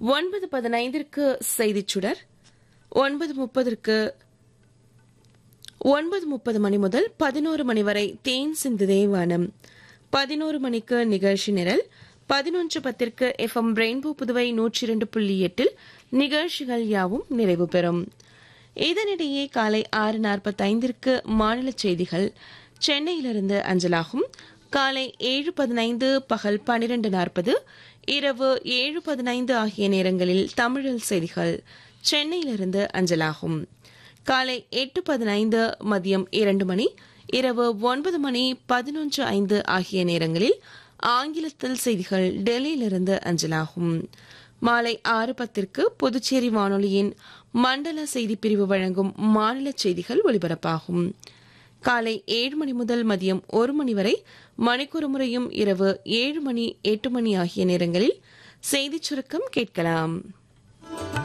ஒன்பது பதினைந்திற்கு செய்திச் சுடர் ஒன்பது முப்பதற்கு ஒன்பது முப்பது மணி முதல் பதினோரு மணி வரை தேன் சிந்து தேவானம் பதினோரு மணிக்கு நிகழ்ச்சி நிரல் பதினொன்று பத்திற்கு எஃப்எம் ரெயின்போ புதுவை நூற்றி இரண்டு புள்ளி எட்டில் நிகழ்ச்சிகள் யாவும் நிறைவு பெறும் இதனிடையே காலை ஆறு நாற்பத்தைந்திற்கு மாநில செய்திகள் சென்னையிலிருந்து அஞ்சலாகும் காலை ஏழு பதினைந்து பகல் பனிரெண்டு நாற்பது இரவு ஏழு பதினைந்து ஆகிய நேரங்களில் தமிழில் செய்திகள் சென்னையிலிருந்து அஞ்சலாகும் காலை எட்டு பதினைந்து மதியம் இரண்டு மணி இரவு ஒன்பது மணி பதினொன்று ஐந்து ஆகிய நேரங்களில் ஆங்கிலத்தில் செய்திகள் டெல்லியிலிருந்து அஞ்சலாகும் மாலை ஆறு பத்திற்கு புதுச்சேரி வானொலியின் மண்டல செய்திப் பிரிவு வழங்கும் மாநில செய்திகள் ஒலிபரப்பாகும் காலை ஏழு மணி முதல் மதியம் ஒரு மணி வரை மணிக்கூறு முறையும் இரவு ஏழு மணி எட்டு மணி ஆகிய நேரங்களில் செய்திச் சுருக்கம் கேட்கலாம்